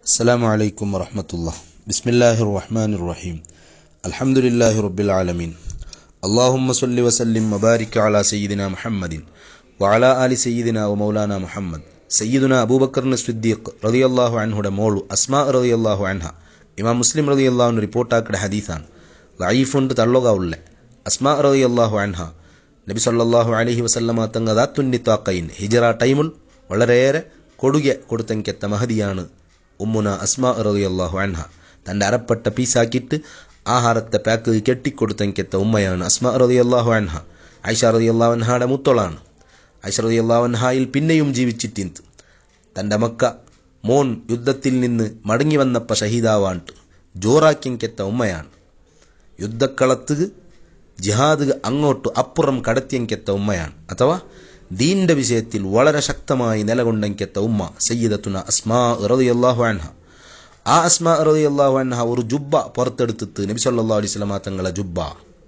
السلام عليكم ورحمة الله بسم الله الرحمن الرحيم الحمد لله رب العالمين اللهم صل وسلم وبارك على سيدنا محمد وعلى آل سيدنا ومولانا محمد സയ്യിദുന അബൂബക്കർ സിദ്ദീഖ് റളിയല്ലാഹു അൻഹുടെ മോളു അസ്മാ റളിയല്ലാഹു അൻഹ ഇമാം മുസ്ലിം റളിയല്ലാഹു റിപ്പോർട്ടാക്കിയ ഹദീസാണ് ലൈഫുണ്ട് തള്ളുക ഉള്ള അസ്മാ റളിയല്ലാഹു അൻഹ നബി സല്ലല്ലാഹു അലൈഹി വസല്ലമ തങ്ങ ദാത്തുന്നിത്താക്കൈൻ ഹിജറ ടൈമിൽ വളരെയേറെ കൊടുകെ കൊടുത്തെങ്കെത്ത മഹതിയാണ് ഉമ്മുന അസ്മാ റളിയല്ലാഹു അൻഹ തൻ്റെ അരപ്പെട്ട പീസാക്കിയിട്ട് ആഹാരത്തെ പാക്ക് കെട്ടിക്കൊടുത്തെങ്കെത്ത ഉമ്മയാണ് അസ്മാ റളിയല്ലാഹു അൻഹ ഐഷ റളിയല്ലാഹു അൻഹയുടെ മുത്തോളാണ് ഐഷ റളിയല്ലാഹു അൻഹയിൽ പിന്നെയും ജീവിച്ചിട്ടിന്ത് തൻ്റെ മക്ക മോൻ യുദ്ധത്തിൽ നിന്ന് മടങ്ങി വന്നപ്പോൾ ഷഹീദാവാണ്ട് ജോറാക്കിയെത്ത ഉമ്മയാണ് യുദ്ധക്കളത്ത് ജിഹാദ് അങ്ങോട്ട് അപ്പുറം കടത്തിയെങ്കെത്ത ഉമ്മയാണ് അഥവാ ദീന്റെ വിഷയത്തിൽ വളരെ ശക്തമായി നിലകൊണ്ടെങ്കെത്ത ഉമ്മ സയ്യിദത്തുന അസ്മാ റളിയല്ലാഹു അൻഹ ആ അസ്മാ റളിയല്ലാഹു അൻഹ ഒരു ജുബ്ബ പുറത്തെടുത്തിട്ട് നബി സല്ലല്ലാഹു അലൈഹി വസല്ലമ തങ്ങളെ ജുബ്ബ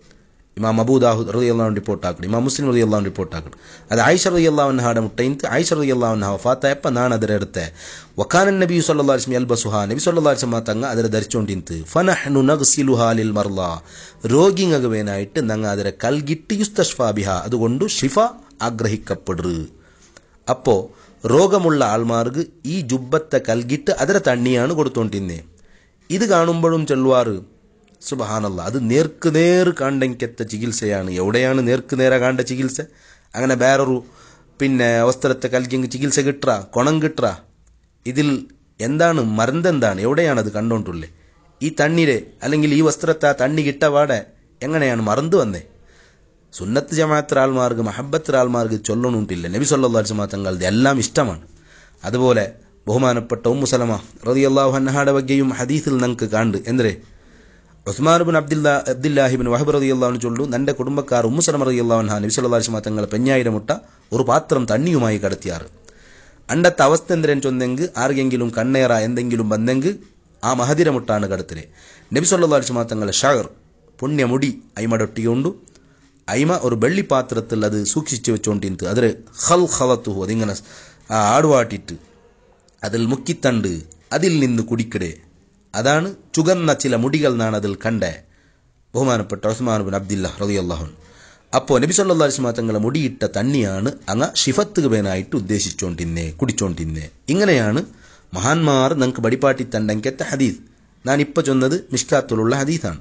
ഇമാം അബൂദാഹു റളിയല്ലാഹു റിപ്പോർട്ടാക്കണം ഇമാം മുസ്ലിം റളിയല്ലാഹു റിപ്പോർട്ടാക്കണം അത് ആയിഷ റളിയല്ലാഹു അൻഹയുടെ മുട്ടയിന്ത് ആയിഷ റളിയല്ലാഹു അൻഹ വഫാത്തായപ്പോൾ ನಾನು ಅದರ എടുത്തെ വക്കാനൻ നബി സല്ലല്ലാഹു അലൈഹി വസല്ലം യൽബസുഹ നബി സല്ലല്ലാഹു അലൈഹി വസല്ലം തങ്ങ ಅದರ ധരിച്ചോണ്ടിന്ത് ഫനഹ്നു നഗ്സിലുഹാ ലിൽ മർള രോഗിങ്ങകവേനായിട്ട് നങ്ങ ಅದರ കൽഗിട്ട് യുസ്തഷ്ഫാ ബിഹ അതുകൊണ്ട് ഷിഫ ആഗ്രഹിക്കപ്പെടു അപ്പോ രോഗമുള്ള ആൾമാർക്ക് ഈ ജുബ്ബത്തെ കൽഗിട്ട് ಅದರ തണ്ണിയാണ് കൊടുത്തോണ്ടിരുന്നേ ഇത് കാണുമ്പോഴും ചെല്ലുവാറ് സുബഹാനല്ല അത് നേർക്ക് നേർ കാണ്ടെങ്കെത്ത ചികിത്സയാണ് എവിടെയാണ് നേർക്ക് നേരെ കാണ്ട ചികിത്സ അങ്ങനെ വേറൊരു പിന്നെ വസ്ത്രത്തെ കൽക്കിങ് ചികിത്സ കിട്ടുക കൊണം കിട്ടുക ഇതിൽ എന്താണ് മരുന്നെന്താണ് എവിടെയാണ് അത് കണ്ടോണ്ടുള്ളേ ഈ തണ്ണീരെ അല്ലെങ്കിൽ ഈ വസ്ത്രത്തെ ആ തണ്ണി കിട്ടപാടെ എങ്ങനെയാണ് മറന്നു വന്നേ സുന്നത്ത് ജമാഅത്ത് ആൾമാർക്ക് മഹബത്ത് ആൾമാർക്ക് ചൊല്ലണുണ്ടില്ല നബി സല്ലല്ലാഹു അലൈഹി വസല്ലം തങ്ങളുടെ എല്ലാം ഇഷ്ടമാണ് അതുപോലെ ബഹുമാനപ്പെട്ട ഉമ്മു സലമ റളിയല്ലാഹു അൻഹയുടെ ബഗ്ഗെയും ഹദീസിൽ നമുക്ക് കാണ്ട് എന്തേ Usman bin Abdullah Abdullahi bin Wahb റളിയല്ലാഹു ചൊല്ലു എൻ്റെ കുടുംബക്കാർ ഉമ്മു സലമ റളിയല്ലാഹു അൻഹ നബി സല്ലല്ലാഹു അലൈഹി വസല്ലം തങ്ങളെ പെഞ്ഞായിരം മുട്ട ഒരു പാത്രം തണ്ണിയുമായി കടത്തിയാറ് അണ്ടത്തെ അവസ്ഥ എന്തിനു ചൊന്നെങ്കിൽ ആർക്കെങ്കിലും കണ്ണേറ എന്തെങ്കിലും വന്നെങ്കിൽ ആ മഹതിര മുട്ടാണ് കടത്തിലെ നബി സല്ലല്ലാഹു അലൈഹി വസല്ലം തങ്ങളെ ഷഹർ പുണ്യമുടി അയിമടൊട്ടിക്കൊണ്ടു അയിമ ഒരു വെള്ളിപ്പാത്രത്തിൽ അത് സൂക്ഷിച്ചു വെച്ചോണ്ടിന്ത് അതിൽ ഹൽ ഹലത്തുഹു അതിങ്ങനെ ആടുവാട്ടിട്ട് അതിൽ മുക്കിത്തണ്ട് അതിൽ നിന്ന് കുടിക്കടേ അതാണ് ചുകന്ന ചില മുടികൾ എന്നാണ് അതിൽ കണ്ടേ ബഹുമാനപ്പെട്ട ഉസ്മാൻ ബിൻ അബ്ദുല്ല റളിയല്ലാഹു അപ്പോൾ നബി സല്ലല്ലാഹു അലൈഹി വസല്ലം തങ്ങളെ മുടിയിട്ട തണ്ണിയാണ് അങ്ങ ഷിഫത്ത് വേനായിട്ട് ഉദ്ദേശിച്ചോണ്ടിന്നേ കുടിച്ചോണ്ടിന്നേ ഇങ്ങനെയാണ് മഹാന്മാർ നമുക്ക് ബടിപ്പാട്ടി തണ്ടെങ്കത്തെ ഹദീസ് ഞാൻ ഇപ്പോൾ ചൊന്നത് മിഷ്കാത്തുള്ള ഹദീസാണ്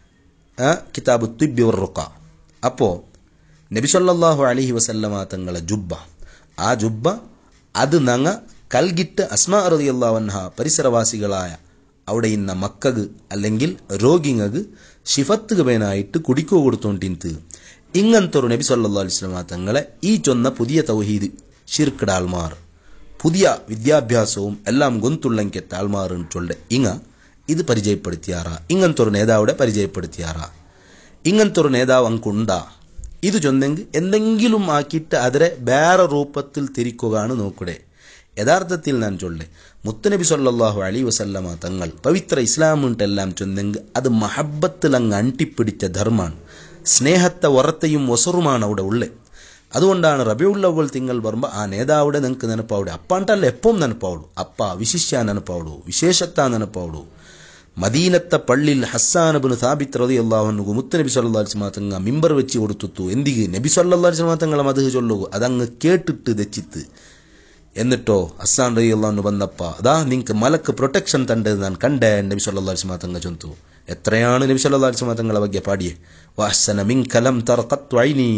കിതാബ് തുബ്ബി റുക്ക അപ്പോൾ നബി സല്ലല്ലാഹു അലൈഹി വസല്ലമ തങ്ങളെ ജുബ്ബ ആ ജുബ്ബ അത് നങ്ങ കൽഗിട്ട് അസ്മാ റളിയല്ലാഹു അൻഹ പരിസരവാസികളായ അവിടെ ഇന്ന മക്കക് അല്ലെങ്കിൽ രോഗിങ്ങക്ക് ഷിഫത്ത് വേനായിട്ട് കുടിക്കു കൊടുത്തോണ്ടിന്ത് ഇങ്ങനത്തെ ഒരു നബി സല്ലല്ലാഹു അലൈഹി വസല്ലമ തങ്ങളെ ഈ ചൊന്ന പുതിയ തൗഹീദ് ഷിർക്കിട ആൾമാർ പുതിയ വിദ്യാഭ്യാസവും എല്ലാം ഗൊന്തുള്ളങ്കെത്ത ആൾമാർ ചൊല്ലെ ഇങ്ങ ഇത് പരിചയപ്പെടുത്തിയാറ ഇങ്ങനത്തെ ഒരു നേതാവിടെ പരിചയപ്പെടുത്തിയാറ ഇങ്ങനത്തെ ഒരു നേതാവ് അങ്കുണ്ടാ ഇത് ചൊന്നെങ്കിൽ എന്തെങ്കിലും ആക്കിയിട്ട് അതിനെ വേറെ രൂപത്തിൽ തിരിക്കുകയാണ് നോക്കൂടെ യഥാർത്ഥത്തിൽ ഞാൻ ചൊല്ലെ മുത്തനബി സല്ലാഹു അലി വസല്ലമ തങ്ങൾ പവിത്ര ഇസ്ലാമുണ്ടെല്ലാം ചൊന്നെങ്കിൽ അത് മഹബത്തിൽ അങ്ങ് അണ്ടിപ്പിടിച്ച ധർമാണ് സ്നേഹത്തെ ഉറത്തയും ഒസറുമാണ് അവിടെ ഉള്ളത് അതുകൊണ്ടാണ് റബിയുള്ളവൾ തിങ്കൾ വരുമ്പോൾ ആ നേതാവിടെ നിങ്ങൾക്ക് നെനപ്പാവിടെ അപ്പാണ്ടല്ല എപ്പം നെനപ്പാവുള്ളൂ അപ്പ വിശിഷ്യ നെനപ്പാവുള്ളൂ വിശേഷത്താ നെനപ്പാവുള്ളൂ മദീനത്തെ പള്ളിയിൽ ഹസ്സാനബിന് സാബിത്ത് റതി അള്ളാഹുനു മുത്തനബി സല്ലാ തങ്ങ മിമ്പർ വെച്ച് കൊടുത്തു എന്തിക്ക് നബി സല്ലാ തങ്ങളെ മധു ചൊല്ലു അതങ്ങ് കേട്ടിട്ട് ദച്ചിത്ത് എന്നിട്ടോ ഹസ്സാൻ റതി അള്ളാഹുന് വന്നപ്പ അതാ നിങ്ങൾക്ക് മലക്ക് പ്രൊട്ടക്ഷൻ തണ്ടത് ഞാൻ കണ്ടേ നബി സല്ലാ തങ്ങ ചൊന്തു എത്രയാണ് നബി സല്ലാ തങ്ങളെ ಬಗ್ಗೆ പാടിയേ വഹസന മിങ്കലം തറക്കത്തു ഐനി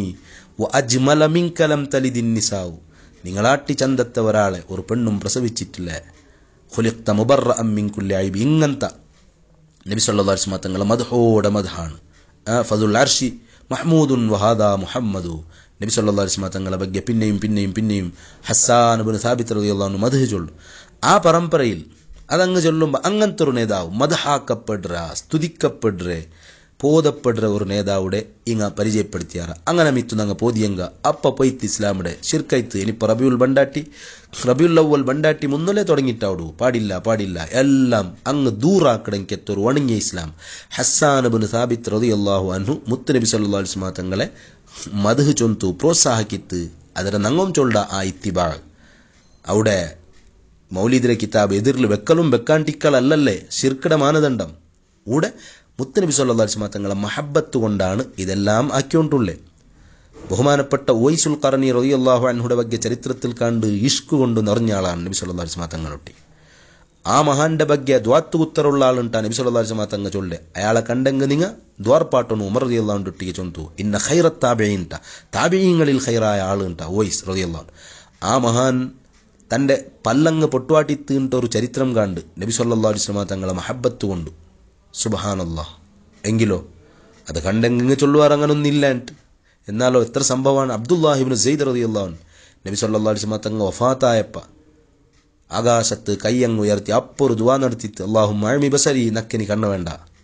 അജ്മല മിങ്കലം തലിദിൻ നിസാവു നിങ്ങളാട്ടി ചന്തത്തെ ഒരാളെ ഒരു പെണ്ണും പ്രസവിച്ചിട്ടില്ല ഹുലിക്ത മുബറ അമ്മിൻകുല്ല ഐബ് ഇങ്ങനത്തെ നബി സല്ലാ വസ്മ തങ്ങളെ മധുഹോടെ മധാണ് ഫതുൽ അർഷി മഹ്മൂദുൻ വഹാദ മുഹമ്മദു നബി സല്ലാ വസ്മ തങ്ങളെ ಬಗ್ಗೆ പിന്നെയും പിന്നെയും പിന്നെയും ഹസ്സാൻ ബിൻ സാബിത്ത് റളിയല്ലാഹു മധു ചൊല്ലു ആ പരമ്പരയിൽ അതങ്ങ് ചൊല്ലുമ്പോൾ അങ്ങനത്തെ ഒരു നേതാവ് മധഹാക്കപ്പെടുക സ്തുതിക്കപ്പെടുക പോതപ്പെടുற ഒരു നേതാവുടെ ഇങ്ങ പരിചയപ്പെടുത്തിയാറ അങ്ങനെ മിത്തു നങ്ങ പോതിയങ്ക അപ്പ പൊയ്ത്ത് ഇസ്ലാമുടെ ഷിർക്കൈത്ത് ഇനിയിപ്പോൾ റബിയുൽ ബണ്ടാട്ടി റബിയുൽ അവൽ ബണ്ടാട്ടി മുന്നലേ തുടങ്ങിയിട്ടാവിടു പാടില്ല പാടില്ല എല്ലാം അങ്ങ് ദൂറാക്കടങ്കെത്തൊരു വണങ്ങിയ ഇസ്ലാം ഹസ്സാനബിന് സാബിത്ത് റതി അള്ളാഹു അൻഹു മുത്തുനബി സല്ലാ അലിസ്മാ തങ്ങളെ മധു ചൊന്തു പ്രോത്സാഹിക്കിത്ത് ಅದರ ನಂಗೊಂ ಚೊಲ್ಡ ಆ ಇತ್ತಿಬಾಳ್ ಅವಡೆ മൗലീദിലെ കിതാബ് എതിരിൽ വെക്കലും വെക്കാണ്ടിക്കലല്ലേ ഷിർക്കട മാനദണ്ഡം കൂടെ മുത്തനബി സല്ലാ അലിസ്മാ തങ്ങളെ മഹബത്ത് കൊണ്ടാണ് ഇതെല്ലാം ആക്കിക്കൊണ്ടുള്ളേ ബഹുമാനപ്പെട്ട ഓയിസുൽ കറനി റൊയ്യല്ലാഹു അൻഹുടെ ಬಗ್ಗೆ ചരിത്രത്തിൽ കണ്ട് ഇഷ്കു കൊണ്ട് നിറഞ്ഞ ആളാണ് നബി സല്ലാ അലിസ്മാ തങ്ങളൊട്ടി ആ മഹാന്റെ ಬಗ್ಗೆ ദ്വാത്തു ഉത്തരമുള്ള ആളുണ്ടാ നബി സല്ലാ അലിസ്മാ തങ്ങ ചൊല്ലെ അയാളെ കണ്ടെങ്ക് നിങ്ങ ദ്വാർപ്പാട്ടൊന്നു ഉമർ റതിയല്ലാണ്ടൊട്ടിಗೆ ചൊന്തു ഇന്ന ഖൈറ താബിയിൻಟ താബിയങ്ങളിൽ ഖൈറായ ആളുണ്ടാ ഓയിസ് റതിയല്ലാ ആ മഹാൻ തൻ്റെ പല്ലങ്ങ് പൊട്ടുവാട്ടി തീണ്ട ഒരു ചരിത്രം കണ്ട് നബി സല്ലാ അലിസ്ലാം തങ്ങളെ മഹബത്ത് കൊണ്ടു സുബഹാനല്ലാ എങ്കിലോ അത് കണ്ടെങ്കിൽ ചൊല്ലുവാർ അങ്ങനൊന്നില്ലാണ്ട് എന്നാലോ എത്ര സംഭവമാണ് അബ്ദുല്ലാഹിബിന് സെയ്ദ് റതിയുള്ളവൻ നബി സല്ലാ അലിസ്ലാം തങ്ങ വഫാത്തായപ്പ ആകാശത്ത് കയ്യങ്ങ് ഉയർത്തി അപ്പൊരു ദുവാ നടത്തിയിട്ട് അള്ളാഹു മഴമി ബസരി നക്കനി കണ്ണു വേണ്ട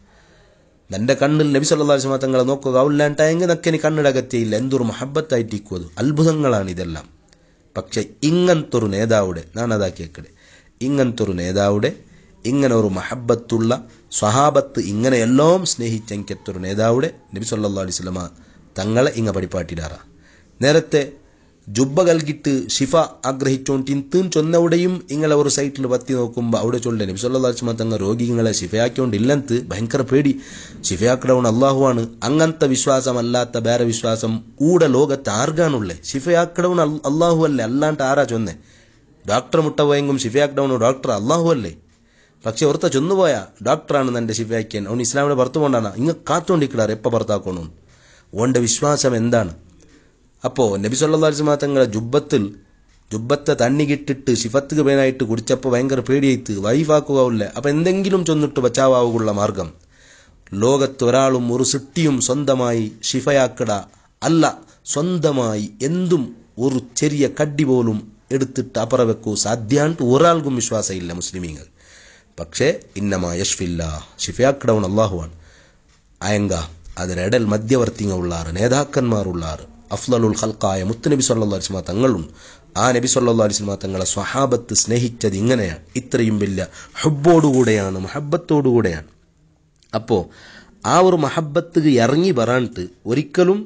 നിന്റെ കണ്ണിൽ നബി സല്ലാ അലിസ്ലാം തങ്ങളെ നോക്കുക അവല്ലാണ്ടായെങ്കിൽ നക്കനി കണ്ണിടകത്തിയില്ല എന്തൊരു മഹബത്തായിട്ടിരിക്കും അത് അത്ഭുതങ്ങളാണ് ഇതെല്ലാം പക്ഷെ ഇങ്ങനത്തൊരു നേതാവുടെ ഞാൻ അതാക്കിയേക്കടെ ഇങ്ങനത്തൊരു നേതാവുടെ ഇങ്ങനെ ഒരു മഹബത്തുള്ള സ്വഹാബത്ത് ഇങ്ങനെ എല്ലാം സ്നേഹിച്ചെങ്കത്തൊരു നേതാവുടെ നബി സല്ലാ അലിസ്ലമ തങ്ങളെ ഇങ്ങ പഠിപ്പാട്ടിടാറ നേരത്തെ ജുബ്ബ കൽകിട്ട് ഷിഫ ആഗ്രഹിച്ചോണ്ട് ഇൻത്തും ചൊന്നവിടെയും ഇങ്ങളെ ഒരു സൈറ്റിൽ പത്തി നോക്കുമ്പോൾ അവിടെ ചൊല്ലേ നബി സല്ലാ അലിസ്മ തങ്ങൾ രോഗികളെ ഷിഫയാക്കിയോണ്ടില്ലെന്ന് ഭയങ്കര പേടി ഷിഫയാക്കടവൺ അള്ളാഹുവാണ് അങ്ങനത്തെ വിശ്വാസമല്ലാത്ത വേറെ വിശ്വാസം കൂടെ ലോകത്ത് ആർഗാണുള്ളേ ഷിഫയാക്കടവൺ അള്ളാഹു അല്ലേ അല്ലാണ്ട് ആരാ ചൊന്നേ ഡോക്ടർ മുട്ട പോയെങ്കും ഷിഫയാക്കടവൺ ഡോക്ടർ അള്ളാഹു അല്ലേ പക്ഷെ ഒരുത്ത ചൊന്നുപോയ ഡോക്ടറാണ് എൻ്റെ ഷിഫയാക്കിയൻ അവൻ ഇസ്ലാമിയുടെ പുറത്തു കൊണ്ടാണ് ഇങ്ങ് കാത്തോണ്ടിക്കിടാറ് എപ്പോൾ പുറത്താക്കണു ഓൻ്റെ വിശ്വാസം എന്താണ് അപ്പോൾ നബി സല്ലാ അലിസ്മാ തങ്ങളെ ജുബത്തിൽ ജുബത്തെ തണ്ണി കിട്ടിട്ട് ശിഫത്തുക്ക് പേനായിട്ട് കുടിച്ചപ്പോൾ ഭയങ്കര പേടിയായിട്ട് വൈഫാക്കുകയില്ല അപ്പം എന്തെങ്കിലും ചൊന്നിട്ട് ബച്ചാവാവുള്ള മാർഗം ലോകത്ത് ഒരാളും ഒരു സിട്ടിയും സ്വന്തമായി ഷിഫയാക്കട അല്ല സ്വന്തമായി എന്തും ഒരു ചെറിയ കഡ്ഡി പോലും എടുത്തിട്ട് അപ്പറ വെക്കൂ സാധ്യാണ്ട് ഒരാൾക്കും വിശ്വാസമില്ല മുസ്ലിമീങ്ങൾ പക്ഷേ ഇന്നമാ യഷ്ഫില്ല ഷിഫയാക്കടവൺ അള്ളാഹുവാണ് അയങ്ക അതിനിടൽ മധ്യവർത്തിങ്ങ ഉള്ളാറ് നേതാക്കന്മാരുള്ളാറ് അഫ്ലലുൽ ഖൽക്കായ മുത്തുനബി സല്ലാ അലിസ്മ തങ്ങളും ആ നബി സല്ലാ അലിസ്മ തങ്ങളെ സ്വഹാബത്ത് സ്നേഹിച്ചത് ഇങ്ങനെയാണ് ഇത്രയും വലിയ ഹുബോടുകൂടെയാണ് മഹബത്തോടുകൂടെയാണ് അപ്പോൾ ആ ഒരു മഹബത്ത് ഇറങ്ങി വരാണ്ട് ഒരിക്കലും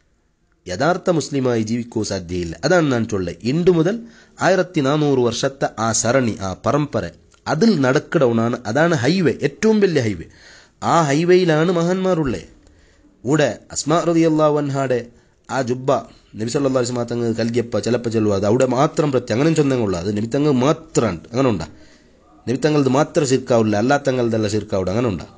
യഥാർത്ഥ മുസ്ലിമായി ജീവിക്കൂ സാധ്യയില്ല അതാണ് ഞാൻ ചൊല്ലെ ഇണ്ടു മുതൽ ആയിരത്തി നാനൂറ് വർഷത്തെ ആ സരണി ആ പരമ്പര അതിൽ നടക്കടവുന്നാണ് അതാണ് ഹൈവേ ഏറ്റവും വലിയ ഹൈവേ ആ ഹൈവേയിലാണ് മഹാന്മാരുള്ളേ കൂടെ അസ്മാ റതി അള്ളാഹുൻഹാടെ ആ ജുബ്ബ നബി സല്ലാ അലിസ്മാ തങ്ങ് കൽകിയപ്പ ചിലപ്പോൾ ചെല്ലുക അത് അവിടെ മാത്രം പ്രത്യേകം അങ്ങനെ ചൊന്നങ്ങളുള്ള അത് നബിത്തങ്ങ് മാത്രമാണ് അങ്ങനെ ഉണ്ടാ നബിത്തങ്ങളത് മാത്രം ശിർക്കാവില്ല അല്ലാത്തങ്ങളതെല്ലാം ശിർക്കാവില്ല അങ്ങനെ ഉണ്ടാ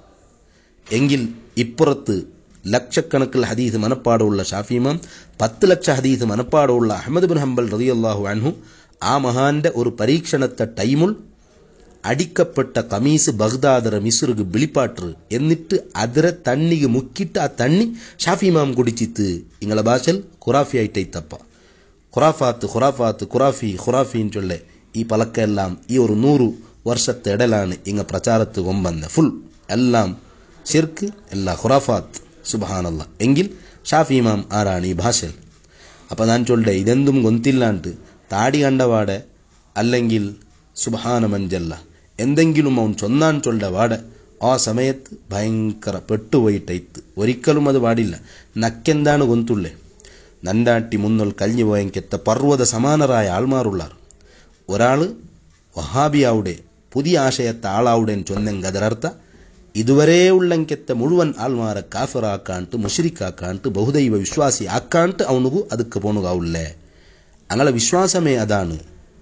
എങ്കിൽ ഇപ്പുറത്ത് ലക്ഷക്കണക്കിൽ ഹദീസ് മനപ്പാടുള്ള ഷാഫിമാം പത്ത് ലക്ഷ ഹദീസ് മനപ്പാടുള്ള അഹമ്മദ് ബിൻ ഹംബൽ റതിയല്ലാഹു അൻഹു ആ മഹാന്റെ ഒരു പരീക്ഷണത്തെ ടൈമുൾ അടിക്കപ്പെട്ട കമീസ് ബഗ്ദാദറ മിസുറുക്ക് ബിളിപ്പാട്ടർ എന്നിട്ട് അതിരെ തണ്ണിക്ക് മുക്കിയിട്ട് ആ തണ്ണി ഷാഫിമാം കുടിച്ചിത്ത് ഇങ്ങളെ ഭാഷയിൽ ഖുറാഫി ആയിട്ടൈത്തപ്പ ഖുറാഫാത്ത് ഖുറാഫാത്ത് ഖുറാഫി ഖുറാഫിന്ന് ചൊല്ലെ ഈ പലക്കെല്ലാം ഈ ഒരു നൂറു വർഷത്തെ ഇടലാണ് ഇങ്ങ പ്രചാരത്ത് കൊമ്പന്ന ഫുൾ എല്ലാം ഷിർക്ക് എല്ലാ ഖുറാഫാത്ത് സുബഹാനല്ല എങ്കിൽ ഷാഫിമാം ആരാണ് ഈ ഭാഷയിൽ അപ്പം ഞാൻ ചൊല്ലേ ഇതെന്തും ഗൊന്തില്ലാണ്ട് താടി കണ്ടപാടെ അല്ലെങ്കിൽ സുബഹാനമഞ്ചല്ല എന്തെങ്കിലും അവൻ ചൊന്നാൻ ചൊല്ല വാടെ ആ സമയത്ത് ഭയങ്കര പെട്ടുപോയിട്ടൈത്ത് ഒരിക്കലും അത് പാടില്ല നക്കെന്താണ് ഗൊന്തുള്ളേ നണ്ടാട്ടി മുന്നൽ കഴിഞ്ഞു പോയെങ്കെത്ത പർവ്വത സമാനരായ ആൾമാറുള്ളാർ ഒരാൾ വഹാബിയാവുടെ പുതിയ ആശയത്തെ ആളാവുടെ ചൊന്നെങ്ക ಅದರರ್ಥ ഇതുവരെ ഉള്ളെങ്കെത്ത മുഴുവൻ ആൾമാരെ കാഫിറാക്കാണ്ട് മുഷരിക്കാക്കാണ്ട് ബഹുദൈവ വിശ്വാസി ആക്കാണ്ട് അവനുകു ಅದಕ್ಕೆ പോണുകാവുള്ളേ ഞങ്ങളെ വിശ്വാസമേ അതാണ്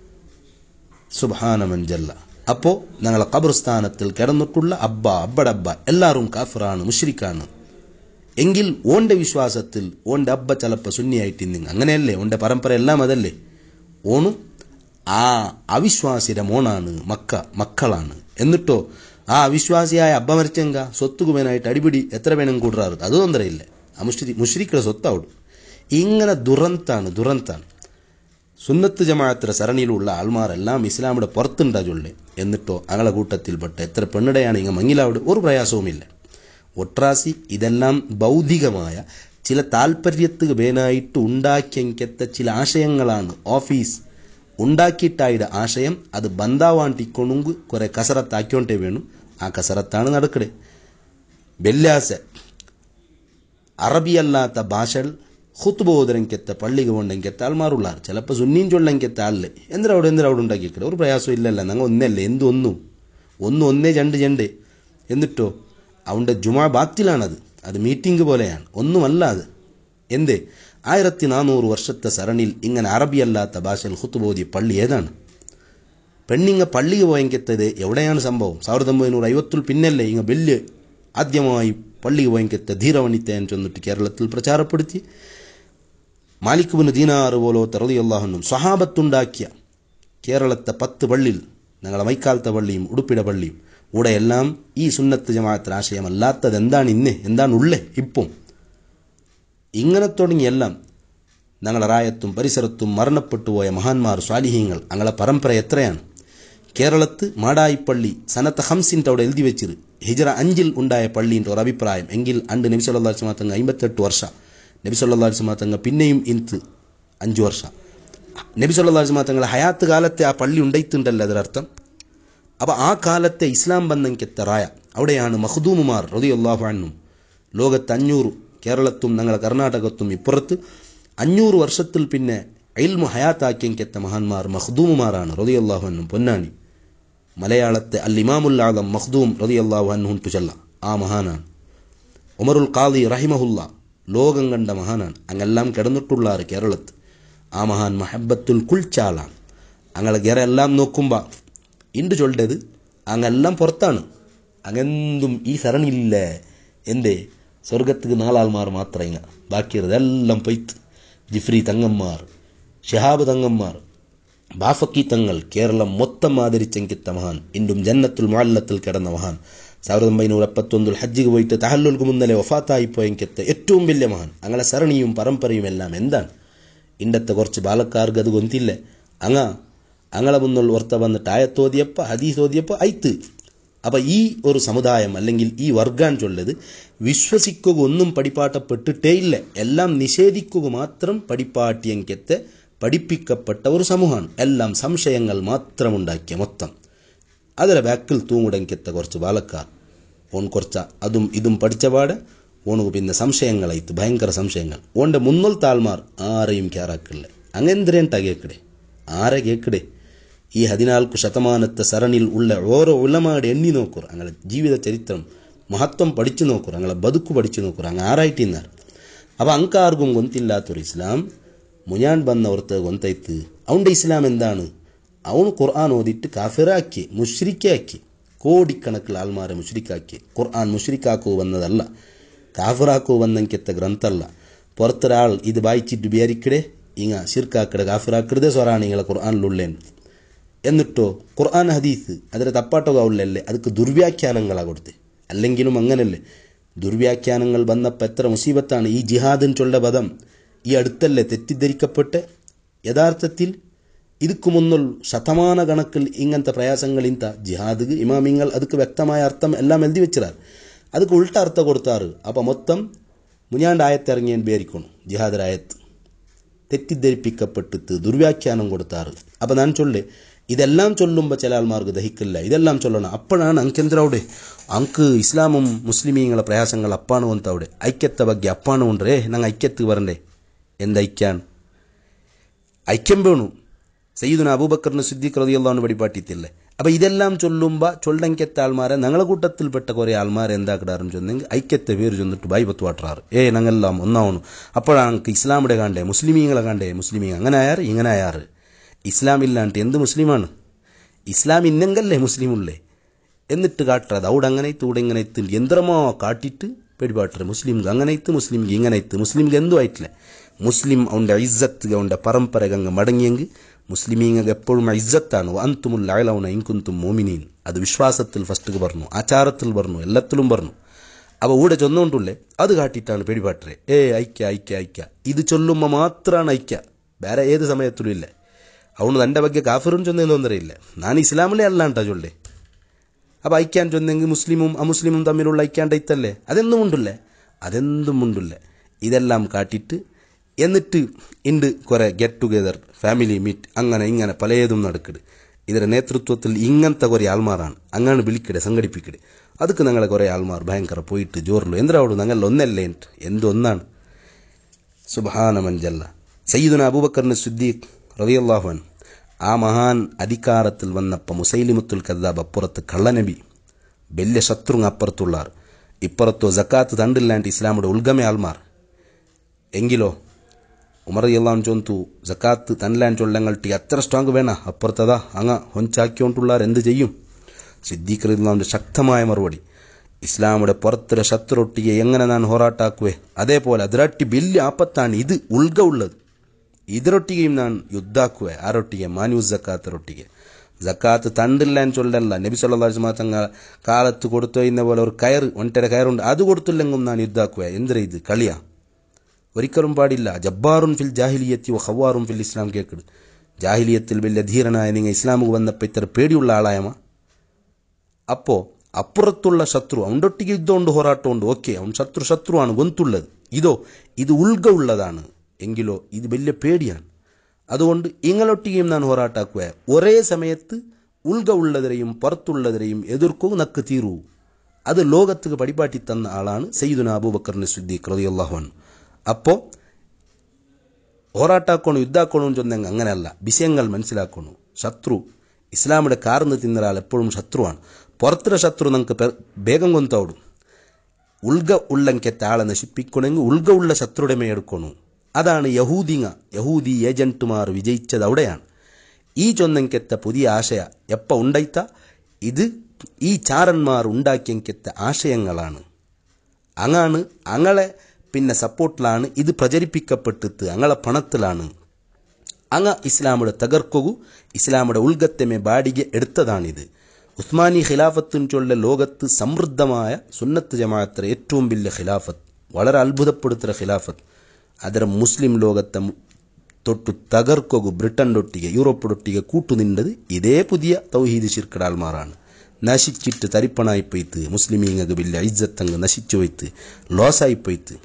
സുബാനമഞ്ചല്ല അപ്പോൾ ഞങ്ങളെ ഖബർസ്ഥാനത്തിൽ കിടന്നിട്ടുള്ള അബ്ബ അബ്ബടബ്ബ എല്ലാവരും കാഫിറാണ് മുഷ്രിക്കാണ് എങ്കിൽ ഓന്റെ വിശ്വാസത്തിൽ ഓന്റെ അബ്ബ ചിലപ്പോൾ സുന്നിയായിട്ടിന്നിങ് അങ്ങനെയല്ലേ ഓന്റെ പരമ്പര എല്ലാം അതല്ലേ ഓണും ആ അവിശ്വാസിയുടെ മോണാണ് മക്ക മക്കളാണ് എന്നിട്ടോ ആ അവിശ്വാസിയായ അബ്ബ മരിച്ചെങ്ക സ്വത്തുകുമേനായിട്ട് അടിപിടി എത്ര വേണം കൂടാറ് അത് തൊന്തരയില്ല ആ മുഷ്രി മുഷ്രിക്കുടെ സ്വത്താവിടും ഇങ്ങനെ ദുരന്താണ് ദുരന്താണ് സുന്നത്ത് ജമാഅത്തിലെ സരണിയിലുള്ള ആൾമാരെല്ലാം ഇസ്ലാമിയുടെ പുറത്തുണ്ടാ ചൊല്ലേ എന്നിട്ടോ അങ്ങളെ കൂട്ടത്തിൽപ്പെട്ട എത്ര പെണ്ണിടെയാണ് ഇങ്ങ മങ്ങിലാവിടെ ഒരു പ്രയാസവുമില്ല ഒട്രാസി ഇതെല്ലാം ബൗദ്ധികമായ ചില താല്പര്യത്തിന് വേനായിട്ട് ഉണ്ടാക്കിയെങ്കത്തെ ചില ആശയങ്ങളാണ് ഓഫീസ് ഉണ്ടാക്കിയിട്ടായുടെ ആശയം അത് ബന്ധാവാണ്ടിക്കൊണുങ്ക് കുറെ കസറത്താക്കിയോണ്ടേ വേണം ആ കസറത്താണ് നടക്കടെ ബെല്ലാസ അറബിയല്ലാത്ത ഭാഷകൾ ഹുത്തുബ ഓതരങ്കെത്ത പള്ളിക്ക് പോകണ്ടെങ്കെത്ത ആൾമാറുള്ളാർ ചിലപ്പോൾ സുന്നീൻ ചൊല്ലങ്കെത്ത ആളില് എന്തിനാ അവിടെ എന്തിനാ അവിടെ ഉണ്ടാക്കിക്കട ഒരു പ്രയാസം ഇല്ലല്ല ഞങ്ങൾ ഒന്നല്ലേ എന്തൊന്നും ഒന്ന് ഒന്നേ രണ്ട് രണ്ട് എന്നിട്ടോ അവൻ്റെ ജുമാ ബാത്തിലാണത് അത് മീറ്റിംഗ് പോലെയാണ് ഒന്നുമല്ല അത് എന്തേ ആയിരത്തി നാനൂറ് വർഷത്തെ സരണിൽ ഇങ്ങനെ അറബിയല്ലാത്ത ഭാഷയിൽ ഹുത്തുബോധി പള്ളി ഏതാണ് പെണ്ണിങ്ങ പള്ളിക്ക് പോയെങ്കെത്തത് എവിടെയാണ് സംഭവം ಸಾವಿರದ ಒಂಬೈನೂರ ಐವತ್ತುಲ್ പിന്നല്ലേ ഇങ്ങ വലിയ ആദ്യമായി പള്ളിക്ക് പോയെങ്കെത്ത ധീരവണിത്തൻ ചെന്നിട്ട് കേരളത്തിൽ പ്രചാരപ്പെടുത്തി മാലിക് ബിൻ ദീനാറ് പോലത്തെ റളിയല്ലാഹുനും സ്വഹാബത്തുണ്ടാക്കിയ കേരളത്തെ പത്ത് പള്ളിയിൽ ഞങ്ങളെ മൈക്കാലത്തെ പള്ളിയും ഉടുപ്പിട പള്ളിയും ഇവിടെയെല്ലാം ഈ സുന്നത്ത് ജമാഅത്തിന് ആശയമല്ലാത്തത് എന്താണ് ഇന്ന് എന്താണ് ഉള്ളേ ഇപ്പം ഇങ്ങനെ തുടങ്ങിയെല്ലാം ഞങ്ങളെ റായത്തും പരിസരത്തും മരണപ്പെട്ടു പോയ മഹാന്മാർ സ്വാലിഹീങ്ങൾ ഞങ്ങളെ പരമ്പര എത്രയാണ് കേരളത്ത് മാടായിപ്പള്ളി സനത്ത് ഹംസിൻ്റെ അവിടെ എഴുതി വെച്ചിട്ട് ഹിജറ അഞ്ചിൽ ഉണ്ടായ പള്ളീൻ്റെ ഒരു അഭിപ്രായം എങ്കിൽ അണ്ട് നബി സല്ലാ മാത്തങ്ങ അമ്പത്തെട്ട് വർഷം നബി സല്ലാ മാത്തങ്ങ പിന്നെയും ഇൻത്ത് അഞ്ചു വർഷം നബി സല്ലാ മാത്തങ്ങളെ ഹയാത്ത് കാലത്തെ ആ പള്ളി ഉണ്ടായിട്ടുണ്ടല്ലോ അതിനർത്ഥം അപ്പോൾ ആ കാലത്തെ ഇസ്ലാം ബന്ധങ്കെത്ത റായ അവിടെയാണ് മഹദൂമുമാർ റതിയുള്ളാഹുനും ലോകത്ത് അഞ്ഞൂറ് കേരളത്തും ഞങ്ങളെ കർണാടകത്തും ഇപ്പുറത്ത് അഞ്ഞൂറ് വർഷത്തിൽ പിന്നെ അയിൽമു ഹയാത്താക്കിയെത്ത മഹാന്മാർ മഹ്ദൂമുമാരാണ് റതിയല്ലാഹുനും പൊന്നാനി മലയാളത്തെ അൽ ഇമാമുൽ ആദം മഖ്ദൂം റതിയല്ലാഹു അൻഹുൻ തുചല്ല ആ മഹാനാണ് ഉമറുൽ ഖാദി റഹിമഹുല്ല ലോകം കണ്ട മഹാനാണ് അങ്ങെല്ലാം കിടന്നിട്ടുള്ളാറ് കേരളത്ത് ആ മഹാൻ മഹബത്തുൽ കുൽച്ചാളാണ് അങ്ങളെ ഗേറെ എല്ലാം നോക്കുമ്പോൾ ഇണ്ട് ചൊല്ലത് അങ്ങെല്ലാം പുറത്താണ് അങ്ങെന്തും ഈ സരണില്ലേ എന്തേ സ്വർഗத்துக்கு നാലാൾമാർ മാത്രം ഇങ്ങ ബാക്കിയുള്ളതെല്ലാം പൊയ്ത്ത് ജിഫ്രി തങ്ങന്മാർ ഷഹാബ് തങ്ങന്മാർ ബാഫക്കി തങ്ങൾ കേരളം മൊത്തം ആദരിച്ചെങ്കിത്ത മഹാൻ ഇന്നും ജന്നത്തുൽ മുഅല്ലത്തിൽ കിടന്ന മഹാൻ ಸಾವಿರದ ಒಂಬೈನೂರ ಎಪ್ಪತ್ತೊಂದು ಹಜ್ಜಿಗೆ പോയിട്ട് തഹല്ലുൽക്ക് മുന്നലെ വഫാത്തായി പോയെങ്കിത്തെ ഏറ്റവും വലിയ മഹാൻ അങ്ങനെ സരണിയും പരമ്പരയും എല്ലാം എന്താണ് ഇണ്ടത്തെ കുറച്ച് ബാലക്കാർക്ക് അത് ഗൊന്തില്ല അങ്ങ അങ്ങളെ മുന്നുള്ള ഓർത്ത വന്നിട്ട് ആയത്തോതിയപ്പ ഹദീസ് ഓതിയപ്പ ഐത്ത് അപ്പം ഈ ഒരു സമുദായം അല്ലെങ്കിൽ ഈ വർഗാൻ ചൊല്ലത് വിശ്വസിക്കുക ഒന്നും പഠിപ്പാട്ടപ്പെട്ടിട്ടേ ഇല്ല എല്ലാം നിഷേധിക്കുക മാത്രം പഠിപ്പാട്ടിയങ്കത്തെ പഠിപ്പിക്കപ്പെട്ട ഒരു സമൂഹമാണ് എല്ലാം സംശയങ്ങൾ മാത്രം ഉണ്ടാക്കിയ മൊത്തം അതിലെ ബാക്കിൽ തൂങ്ങുടങ്കത്തെ കുറച്ച് ബാലക്കാർ ഓൺ കുറച്ച അതും ഇതും പഠിച്ച പാടെ ഓണു പിന്നെ സംശയങ്ങളായിട്ട് ഭയങ്കര സംശയങ്ങൾ ഓൻ്റെ മുന്നോളത്തെ ആൾമാർ ആരെയും ക്യാറാക്കില്ല അങ്ങെന്തരേണ്ട കേക്കടെ ആരെ കേക്കടെ ഈ ಹದಿನಾಲ್ಕು ಶತಮಾನത്തെ ಸರಣಿൽ ഉള്ള ഓരോ ഉലമാടെ എണ്ണി നോക്കൂർ അങ്ങനെ ജീവിത ചരിത്രം മഹത്വം പഠിച്ചു നോക്കൂർ അങ്ങനെ ബതുക്കു പഠിച്ചു നോക്കൂർ അങ്ങ് ആറായിട്ടിന്നാർ അപ്പം അങ്കാർക്കും ഗൊന്തില്ലാത്തൊരു ഇസ്ലാം മുഞ്ഞാൻ ಬಂದവർത്ത് ഗൊന്തೈത്ത് അവൻ്റെ ഇസ്ലാം എന്താണ് അവന് ഖുർആൻ ഓതിയിട്ട് കാഫിറാക്കി മുഷ്രിക്കാക്കി കോടിക്കണക്കിൽ ആൾമാരെ മുഷ്രിക്കാക്കി ഖുർആൻ മുഷ്രിക്കാക്കു വന്നതല്ല കാഫിറാക്കു വന്നെങ്കിത്തെ ഗ്രന്ഥല്ല പുറത്തൊരാൾ ഇത് വായിച്ചിട്ട് വിചാരിക്കടെ ഇങ്ങ ശിർക്കാക്കടെ കാഫിറാക്കരുതേ സ്വറാണ് ഇങ്ങളെ ഖുർആാനിലുള്ളേന്ന് എന്നിട്ടോ ഖുർആൻ ഹദീസ് അതിലെ തപ്പാട്ടകാവില്ലല്ലേ ಅದಕ್ಕೆ ദുർവ്യാഖ്യാനങ്ങളാണ് കൊടുത്ത് അല്ലെങ്കിലും അങ്ങനല്ലേ ദുർവ്യാഖ്യാനങ്ങൾ വന്നപ്പോൾ എത്ര മുസീബത്താണ് ഈ ജിഹാദിൻ ചൊല്ല പദം ഈ അടുത്തല്ലേ തെറ്റിദ്ധരിക്കപ്പെട്ട് യഥാർത്ഥത്തിൽ ಇದಕ್ಕೂ മുന്നൽ ശതമാന കണക്കിൽ ഇങ്ങനത്തെ പ്രയാസങ്ങളിಂತ ജിഹാദ് ഇമാമിങ്ങൾ ಅದಕ್ಕೆ വ്യക്തമായ അർത്ഥം എല്ലാം എഴുതി വെച്ചിറാറ് ಅದಕ್ಕೆ ഉൾട്ട അർത്ഥം കൊടുത്താറ് അപ്പം മൊത്തം മുഞ്ഞാണ്ട് ആയത്തിറങ്ങിയാൻ പേരിക്കണം ജിഹാദ് ആയത്ത് തെറ്റിദ്ധരിപ്പിക്കപ്പെട്ടിട്ട് ദുർവ്യാഖ്യാനം കൊടുത്താറ് അപ്പം ഞാൻ ചൊല്ലേ ഇതെല്ലാം ചൊല്ലുമ്പോൾ ചില ആൾമാർക്ക് ദഹിക്കില്ല ഇതെല്ലാം ചൊല്ലണം അപ്പോഴാണ് ಅಂಕೆಂದ್ರവിടെ ಅಂಕ್ ಇಸ್ಲಾಮುം ಮುಸ್ಲಿಮೀಗಳ ಪ್ರಯಾಸങ്ങൾ ಅಪ್ಪಾನು ಅಂತ അവിടെ ಐಕ್ಯತೆ ಬಗ್ಗೆ ಅಪ್ಪಾನು ಉಂಡ್ರೆ ನಂಗೆ ಐಕ್ಯಕ್ಕೆ ಬರಂಡೆ എന്ത് ഐക്യാണ് ഐക്യം വേണു സയ്യിദുന അബൂബക്കറിന് സിദ്ദീഖ് റളിയല്ലാഹു പഠിപ്പാട്ടിത്തില്ലേ അപ്പോൾ ഇതെല്ലാം ചൊല്ലുമ്പോൾ ചൊല്ലങ്കത്തെ ആൾമാരെ ഞങ്ങളെ കൂട്ടത്തിൽപ്പെട്ട കുറേ ആൾമാരെ എന്താക്കിടാറും ചൊന്നെങ്കിൽ ഐക്യത്തെ പേര് ചൊന്നിട്ട് ബൈബത്ത് വാട്ടാറ് ഏ ഞങ്ങളെല്ലാം ഒന്നാവണു അപ്പോഴാണ് നമുക്ക് ഇസ്ലാമിടെ കാണ്ടേ മുസ്ലിമീങ്ങളെ കാണ്ടേ മുസ്ലിമീ അങ്ങനെ ആയാറ് ഇങ്ങനെ ആയാറ് ഇസ്ലാം ഇല്ലാണ്ട് എന്ത് മുസ്ലിമാണ് ഇസ്ലാം ഇന്നെങ്കല്ലേ മുസ്ലിമുള്ളേ എന്നിട്ട് കാട്ടുறது അവിടെ അങ്ങനെ ഇത്ത് ഇവിടെ ഇങ്ങനെ ഇത്ത് യന്ത്രമോ കാട്ടിട്ട് പെടിപാട്ടറ് മുസ്ലിംಗೆ അങ്ങനെ ഇത്ത് മുസ്ലിംಗೆ ഇങ്ങനെ ഇത്ത് മുസ്ലിംಗೆ എന്തും ആയിട്ടില്ല മുസ്ലിം അവൻ്റെ ഇസ്സത്ത് അവൻ്റെ പരമ്പരಗೆ അങ്ങ് മടങ്ങിയെങ്കിൽ മുസ്ലിമീങ്ങൾക്ക് എപ്പോഴും ഇസ്സത്താണ് അന്തുമുൽ അയലവന ഇൻകുന്തും മോമിനീൻ അത് വിശ്വാസത്തിൽ ഫസ്റ്റ് പറഞ്ഞു ആചാരത്തിൽ പറഞ്ഞു എല്ലാത്തിലും പറഞ്ഞു അപ്പോൾ ഇവിടെ ചൊന്നുകൊണ്ടുള്ളേ അത് കാട്ടിയിട്ടാണ് പെടിപാട്ടറെ ഏ ഐക്യ ഐക്യ ഐക്യ ഇത് ചൊല്ലുമ്പോൾ മാത്രമാണ് ഐക്യ വേറെ ഏത് സമയത്തിലും ഇല്ല ಅವನು ನನ್ನ ಬಗ್ಗೆ ಕಾಫಿರುನ್ ಚೊಂದೇನು ತೊಂದರೆ ಇಲ್ಲ ನಾನು ಇಸ್ಲಾಮಲ್ಲೇ ಅಲ್ಲ ಅಂತ ಚೊಲ್ಲೆ അപ്പോൾ ഐക്യാൻ ചൊന്നെങ്കിൽ മുസ്ലിമും അമുസ്ലിമും തമ്മിലുള്ള ഐക്യാണ്ട ഇത്തല്ലേ അതെന്തും ഉണ്ടല്ലേ അതെന്തും ഉണ്ടല്ലേ ഇതെല്ലാം കാട്ടിയിട്ട് എന്നിട്ട് ഉണ്ട് കുറേ ഗെറ്റ് ടുഗെദർ ഫാമിലി മീറ്റ് അങ്ങനെ ഇങ്ങനെ പലതും നടക്കട് ഇതിൻ്റെ നേതൃത്വത്തിൽ ഇങ്ങനത്തെ കുറേ ആൾമാരാണ് അങ്ങനെ വിളിക്കടെ സംഘടിപ്പിക്കടെ ಅದಕ್ಕೆ ഞങ്ങളെ കുറേ ആൾമാർ ഭയങ്കര പോയിട്ട് ജോറിലു എന്തിനാ അവിടെ ഞങ്ങൾ ഒന്നല്ലേ എന്തൊന്നാണ് സുബാന മഞ്ചല്ല സയ്യിദുന അബൂബക്കറിന് സുദ്ദീഖ് റളിയല്ലാഹുൻ ആ മഹാൻ അധികാരത്തിൽ വന്നപ്പോൾ മുസൈലിമുത്തുൽ കദ്ദാബ് അപ്പുറത്ത് കള്ളനബി വലിയ ശത്രു അപ്പുറത്തുള്ളാർ ഇപ്പുറത്തോ ജക്കാത്ത് തണ്ടില്ലാണ്ട് ഇസ്ലാമുടെ ഉൾഗമ ആൾമാർ എങ്കിലോ ഉമർ എല്ലാം ചൊന്തു ജക്കാത്ത് തന്നിലാൻ ചൊല്ലങ്ങൾട്ടി അത്ര സ്ട്രോങ് വേണ അപ്പുറത്തതാ അങ്ങ ഹൊഞ്ചാക്കിയോണ്ടുള്ളാർ എന്ത് ചെയ്യും സിദ്ദീഖ് റളിയല്ലാഹുവിന്റെ ശക്തമായ മറുപടി ഇസ്ലാമുടെ പുറത്തൊരു ശത്രുൊട്ടിയെ എങ്ങനെ ഞാൻ ഹോറാട്ടാക്കുവേ അതേപോലെ അതിരട്ടി വലിയ ആപത്താണ് ഇത് ഉൾഗ ഉള്ളത് ഇതിരൊട്ടികയും ഞാൻ യുദ്ധാക്കുവേ ആരൊട്ടിಗೆ മാനൂസ് ജക്കാത്തരൊട്ടിಗೆ ജക്കാത്ത് തണ്ടില്ലാൻ ചൊല്ലല്ല നബി സല്ലാ തങ്ങൾ കാലത്ത് കൊടുത്തു ഇന്ന പോലെ ഒരു കയറ് ഒൻറ്റര കയറുണ്ട് അത് കൊടുത്തില്ലെങ്കും ഞാൻ യുദ്ധാക്കുവേ എന്തിനാ ഇത് കളിയാ ഒരിക്കലും പാടില്ല ജബ്ബാറുൻ ഫിൽ ജാഹിലിയത്തി വ ഹവാറും ഫിൽ ഇസ്ലാം കേക്കിട് ജാഹിലിയത്തിൽ വലിയ ധീരനായ നിങ്ങൾ ഇസ്ലാമുക്ക് വന്നപ്പോൾ ഇത്ര പേടിയുള്ള ആളായമ അപ്പോൾ അപ്പുറത്തുള്ള ശത്രു അവൻ്റൊട്ടിಗೆ യുദ്ധമുണ്ട് ಹೋರಾಟമുണ്ട് ഓക്കെ അവൻ ശത്രു ശത്രുവാണ് ഗൊന്തുള്ളത് ഇതോ ഇത് ഉൾഗ ഉള്ളതാണ് എങ്കിലോ ഇത് വലിയ പേടിയാണ് അതുകൊണ്ട് ഇങ്ങളൊട്ടിಗೆയും ഞാൻ ಹೋರಾಟಾക്കുവ ഒരേ സമയത്ത് ഉൾഗ ഉള്ളതിനെയും പുറത്തുള്ളതിനെയും എതിർക്കൂ നക്ക് തീരൂ അത് ലോകത്തുക്ക് പടിപാട്ടി തന്ന ആളാണ് സയ്യിദുന അബൂബക്കറിന് സിദ്ദീഖ് റളിയല്ലാഹു അൻഹു അപ്പോൾ ಹೋರಾಟಾಕೋಣು ಯುದ್ಧಾಕೋಣು ചൊന്നെങ്കിൽ അങ്ങനെയല്ല വിഷയങ്ങൾ മനസ്സിലാക്കണു ശത്രു ഇസ്ലാമിയുടെ കാർന്ന് തിന്നൊരാൾ എപ്പോഴും ശത്രുവാണ് പുറത്തുള്ള ശത്രു നമുക്ക് ಬೇಗം ಗೊಂತವಡು ഉൾഗ ഉള്ളಂಕೆತ್ತ ആളെ നശിപ്പിക്കണമെങ്കിൽ ഉൾഗ ഉള്ള ശത്രുടെ മേ എടുക്കണു അതാണ് യഹൂദിങ്ങ യഹൂദി ഏജന്റുമാർ വിജയിച്ചത് അവിടെയാണ് ഈ ചൊന്നെങ്കെത്ത പുതിയ ആശയ എപ്പ ഉണ്ടായിത്ത ഇത് ഈ ചാരന്മാർ ഉണ്ടാക്കിയെങ്കെത്ത ആശയങ്ങളാണ് അങ്ങാണ് അങ്ങളെ പിന്നെ സപ്പോർട്ടിലാണ് ഇത് പ്രചരിപ്പിക്കപ്പെട്ടിട്ട് അങ്ങളെ പണത്തിലാണ് അങ്ങ ഇസ്ലാമുടെ തകർക്കു ഇസ്ലാമുടെ ഉൾഗത്തെമെ ബാഡിಗೆ എടുത്തതാണിത് ഉസ്മാനി ഖിലാഫത്തിന് ചൊല്ല ലോകത്ത് സമൃദ്ധമായ സുന്നത്ത് ജമാഅത്ര ഏറ്റവും വലിയ ഖിലാഫത്ത് വളരെ അത്ഭുതപ്പെടുത്തുന്ന ഖിലാഫത്ത് ಅದರ ಮುಸ್ಲಿಂ ಲೋಕത്തെ തൊട്ടു തകർക്കൊകു ബ്രിട്ടൻ്റൊട്ടിಗೆ യൂറോപ്പിടൊട്ടിಗೆ കൂട്ടുനിന്നത് ഇതേ പുതിയ തൗഹീദ് ശിർക്കട ആൾമാറാണ് നശിച്ചിട്ട് തരിപ്പണായിപ്പോയിത്ത് മുസ്ലിമീങ്ങൾക്ക് വലിയ ഇജ്ജത്തങ്ങ് നശിച്ചു പോയിത്ത് ലോസായിപ്പോയിത്ത്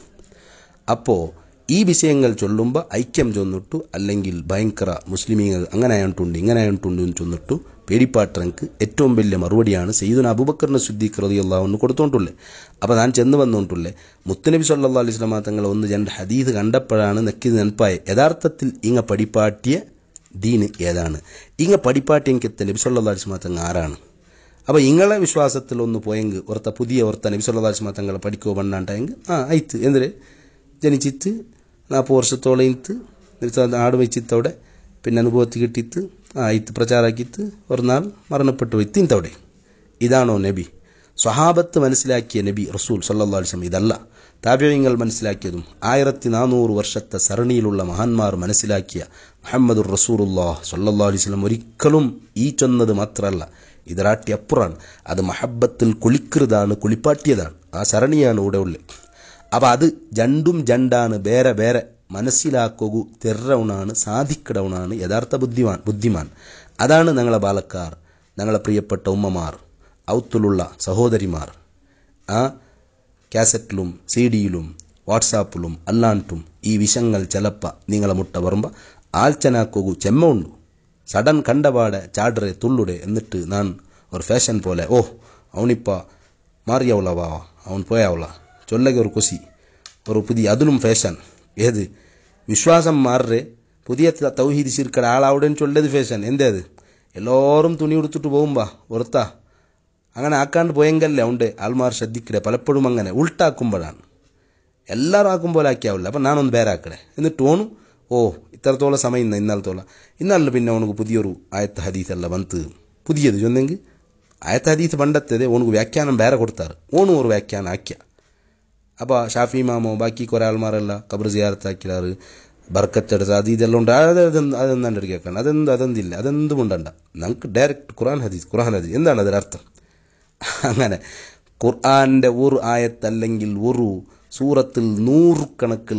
അപ്പോൾ ഈ വിഷയങ്ങൾ ചൊല്ലുമ്പോൾ ഐക്യം ചൊന്നിട്ടു അല്ലെങ്കിൽ ഭയങ്കര മുസ്ലിമീങ്ങൾ അങ്ങനെ ആയിട്ടുണ്ട് ഇങ്ങനെ ആയിട്ടുണ്ട് എന്ന് ചൊന്നിട്ടു പേടിപ്പാട്ടറങ്ക് ഏറ്റവും വലിയ മറുപടിയാണ് സെയ്ദുന അബുബക്കറിന് ശുദ്ധീകൃതി റളിയല്ലാഹു കൊടുത്തോണ്ടുള്ളേ അപ്പോൾ ഞാൻ ചെന്ന് വന്നുകൊണ്ടുള്ളേ മുത്തനബി സല്ലാ അലൈഹി സ്വലാമ തങ്ങൾ ഒന്ന് രണ്ട് ഹദീദ് കണ്ടപ്പോഴാണ് നെക്കിത് നെനപ്പായ യഥാർത്ഥത്തിൽ ഇങ്ങ പടിപ്പാട്ടിയ ദീന് ഏതാണ് ഇങ്ങ പടിപ്പാട്ടിയ എനിക്ക് നബി സല്ലാ അലൈഹി സ്വലാമ തങ്ങൾ ആരാണ് അപ്പോൾ ഇങ്ങളെ വിശ്വാസത്തിൽ ഒന്ന് പോയെങ്കിൽ ഓർത്ത പുതിയ ഓർത്ത നബി സല്ലാ അലൈഹി സ്വലാമ തങ്ങളെ പഠിക്കുമോ പണ്ടാണ്ടായെങ്കിൽ ആ അയത്ത് എന്തിന് ജനിച്ചിട്ട് നാൽപ്പത് വർഷത്തോളം ഇത്ത് ആട് വെച്ചിത്തവിടെ പിന്നെ അനുഭവത്തിൽ കിട്ടിയിട്ട് ആ ഇത്ത് പ്രചാരാക്കിയിട്ട് ഒരു നാൾ മരണപ്പെട്ടു പോയി തിന്തവിടെ ഇതാണോ നബി സ്വഹാബത്ത് മനസ്സിലാക്കിയ നബി റസൂൽ സല്ലാ അലിസ്ലം ഇതല്ല താപ്യങ്ങൾ മനസ്സിലാക്കിയതും ആയിരത്തി നാനൂറ് വർഷത്തെ സരണിയിലുള്ള മഹാന്മാർ മനസ്സിലാക്കിയ മുഹമ്മദുർ റസൂറുല്ലാഹ് സല്ലാ അലിസ്ലം ഒരിക്കലും ഈ ചൊന്നത് മാത്രമല്ല ഇതിറാട്ടി അപ്പുറാണ് അത് മഹബത്തിൽ കുളിക്കൃതാണ് കുളിപ്പാട്ടിയതാണ് ആ സരണിയാണ് ഇവിടെ ഉള്ളത് അപ്പം അത് ജണ്ടും ജണ്ടാണ് വേറെ വേറെ മനസ്സിലാക്കുക തെറൗണാണ് സാധിക്കടൗണാണ് യഥാർത്ഥ ബുദ്ധിമാൻ ബുദ്ധിമാൻ അതാണ് ഞങ്ങളെ ബാലക്കാർ ഞങ്ങളെ പ്രിയപ്പെട്ട ഉമ്മമാർ ഔത്തിലുള്ള സഹോദരിമാർ ആ കാസറ്റിലും സി ഡിയിലും വാട്സാപ്പിലും അല്ലാണ്ടും ഈ വിഷങ്ങൾ ചിലപ്പ നിങ്ങളെ മുട്ട വരുമ്പോൾ ആൽച്ചനാക്കോകു ചെമ്മ ഉണ്ടു സഡൻ കണ്ടപാടെ ചാടറെ തുള്ളുടെ എന്നിട്ട് ഞാൻ ഒരു ഫാഷൻ പോലെ ഓ അവനിപ്പ മാറിയവള വാ അവൻ പോയാവള ചൊല്ലക ഒരു കുസി ഒരു പുതിയ അതിലും ഫാഷൻ ഏത് വിശ്വാസം മാറേ പുതിയ തൗഹീദ് ശിർക്കട ആളവിടെ ചൊല്ലത് ഫാഷൻ എന്തേത് എല്ലാവരും തുണി ഉടുത്തിട്ട് പോകുമ്പാ ഓർത്താ അങ്ങനെ ആക്കാണ്ട് പോയെങ്കല്ലേ ഉണ്ട് ആൾമാർ ശ്രദ്ധിക്കടെ പലപ്പോഴും അങ്ങനെ ഉൾട്ടാക്കുമ്പോഴാണ് എല്ലാവരും ആക്കും പോലെ ആക്കിയാവില്ല അപ്പം ഞാനൊന്ന് പേരാക്കടെ എന്നിട്ട് ഓണു ഓ ഇത്രത്തോളം സമയം ഇന്ന ഇന്നാലത്തോളം ഇന്നാലും പിന്നെ ഓണക്ക് പുതിയൊരു ആയത്ത ഹദീസല്ല വന്ന് പുതിയത് ചൊന്നെങ്കിൽ ആയത്ത ഹദീസ് പണ്ടത്തേത് ഓണക്ക് വ്യാഖ്യാനം വേറെ കൊടുത്താറ് ഓണു ഒരു വ്യാഖ്യാനം ആക്കിയ അപ്പോൾ ഷാഫി മാമോ ബാക്കി കുറേ ആൾമാരെല്ലാം കബർ സിയാറത്താക്കിയാറ് ബർക്കത്തെടുത്ത് അത് ഇതെല്ലാം ഉണ്ട് അതെന്ത് അതെന്താണ്ട് ഒരു കേൾക്കണം അതെന്ത് അതെന്തില്ല അതെന്തും ഉണ്ടണ്ട നമുക്ക് ഡയറക്റ്റ് ഖുറാൻ ഹദീസ് ഖുറാൻ ഹദീസ് എന്താണ് അതിനർത്ഥം അങ്ങനെ ഖുർആാൻ്റെ ഒരു ആയത്തല്ലെങ്കിൽ ഒരു സൂറത്തിൽ നൂറുകണക്കിൽ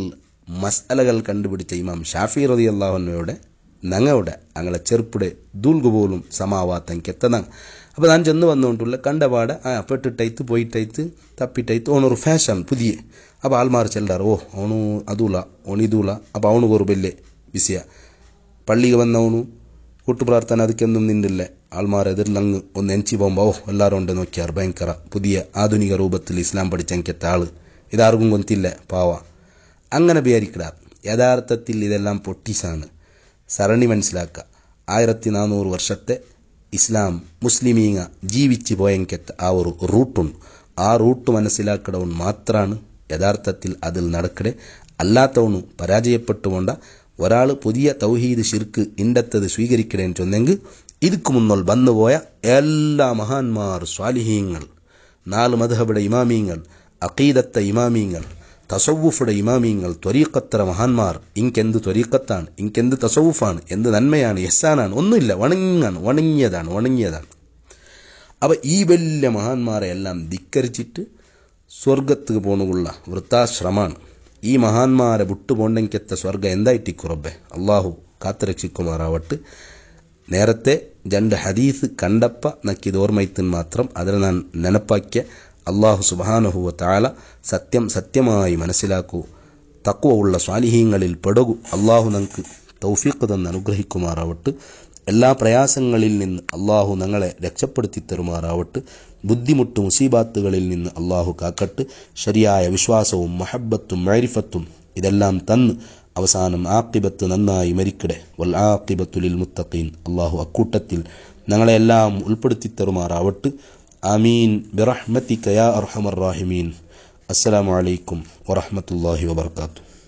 മസലകൾ കണ്ടുപിടിച്ച ഇമാം ഷാഫി റതി അള്ളാഹുനയുടെ ഞങ്ങളുടെ അങ്ങനെ ചെറുപ്പിടെ ദൂൽഗു പോലും സമാവാത്തം കെത്തനാങ് അപ്പോൾ ഞാൻ ചെന്ന് വന്നുകൊണ്ടുള്ള കണ്ടപാട് ആ പെട്ടിട്ടൈത്ത് പോയിട്ടൈത്ത് തപ്പിട്ടൈത്ത് ഓണൊരു ഫാഷൻ പുതിയ അപ്പോൾ ആൾമാർ ചെല്ലാറ് ഓ ಅವನು ಅದೂಲ ಅವನು ಇದೂಲ അപ്പോൾ ಅವನಿಗೆ ഒരു വലിയ വിഷയ പള്ളിಗೆ വന്നവನು കൂട്ടുപ്രാർത്ഥന ಅದಕ್ಕೆന്നും നിന്നില്ല ആൾമാർ എതിരിലങ്ങ് ഒന്ന് എഞ്ചി പോകുമ്പോൾ ഓ എല്ലാവരും ഉണ്ട് നോക്കിയാർ ഭയങ്കര പുതിയ ആധുനിക രൂപത്തിൽ ഇസ്ലാം പഠിച്ചെങ്കിത്ത ആള് ഇതാർക്കും കൊന്തില്ല പാവ അങ്ങനെ വിചാരിക്കട യഥാർത്ഥത്തിൽ ഇതെല്ലാം പൊട്ടിസാണ് സരണി മനസ്സിലാക്കുക ആയിരത്തി നാനൂറ് വർഷത്തെ ഇസ്ലാം മുസ്ലിമീങ്ങ ജീവിച്ച് പോയെങ്കത്ത് ആ ഒരു റൂട്ടുണ്ട് ആ റൂട്ട് മനസ്സിലാക്കടവൻ മാത്രമാണ് യഥാർത്ഥത്തിൽ അതിൽ നടക്കടെ അല്ലാത്തവണു പരാജയപ്പെട്ടുകൊണ്ട ഒരാൾ പുതിയ തൗഹീദ് ഷിർക്ക് ഇണ്ടത്തത് സ്വീകരിക്കണേന്ന് ചൊന്നെങ്കിൽ ഇതുക്ക് മുന്നോൾ വന്നുപോയ എല്ലാ മഹാന്മാർ സ്വാലിഹീങ്ങൾ നാല് മധബയുടെ ഇമാമീങ്ങൾ അക്കീദത്തെ ഇമാമീങ്ങൾ തസവുഫുടെ ഇമാമീങ്ങൾ ത്വരീക്കത്ര മഹാന്മാർ ഇങ്കെന്ത് ത്വരീക്കത്താണ് ഇങ്കെന്ത് തസവുഫാണ് എന്ത് നന്മയാണ് യസാനാണ് ഒന്നുമില്ല വണങ്ങാണ് വണങ്ങിയതാണ് വണങ്ങിയതാണ് അപ്പോൾ ഈ വലിയ മഹാന്മാരെ എല്ലാം ധിക്കരിച്ചിട്ട് സ്വർഗത്ത് പോണുള്ള വൃത്താശ്രമാണ് ഈ മഹാന്മാരെ വിട്ടുപോണ്ടെങ്കിത്തെ സ്വർഗം എന്തായിട്ട് കുറബെ അള്ളാഹു കാത്തുരക്ഷിക്കുമാറാവട്ട് നേരത്തെ രണ്ട് ഹദീസ് കണ്ടപ്പ നക്കിത് ഓർമ്മയത്തിന് മാത്രം അതിനെ ഞാൻ നെനപ്പാക്കിയ അള്ളാഹു സുബാനഹുവ താല സത്യം സത്യമായി മനസ്സിലാക്കൂ തക്കുവ ഉള്ള സ്വാലിഹീങ്ങളിൽ പെടകൂ അള്ളാഹു നമുക്ക് തൗഫീഖ് തന്ന് അനുഗ്രഹിക്കുമാറാവട്ട് എല്ലാ പ്രയാസങ്ങളിൽ നിന്ന് അള്ളാഹു ഞങ്ങളെ രക്ഷപ്പെടുത്തി തരുമാറാവട്ട് ബുദ്ധിമുട്ട് മുസീബാത്തുകളിൽ നിന്ന് അള്ളാഹു കാക്കട്ട് ശരിയായ വിശ്വാസവും മഹബത്തും മൈരിഫത്തും ഇതെല്ലാം തന്ന് അവസാനം ആക്കിബത്ത് നന്നായി മരിക്കടെ വൽ ആക്കിബത്തുലിൽ മുത്തഖീൻ അള്ളാഹു അക്കൂട്ടത്തിൽ ഞങ്ങളെല്ലാം ഉൾപ്പെടുത്തി തരുമാറാവട്ട് ആമീൻ ബിറഹ്മത്തിക യാ അർഹമർ റാഹിമീൻ അസ്സലാമു അലൈക്കും വറഹ്മത്തുള്ളാഹി വബർക്കാത്തു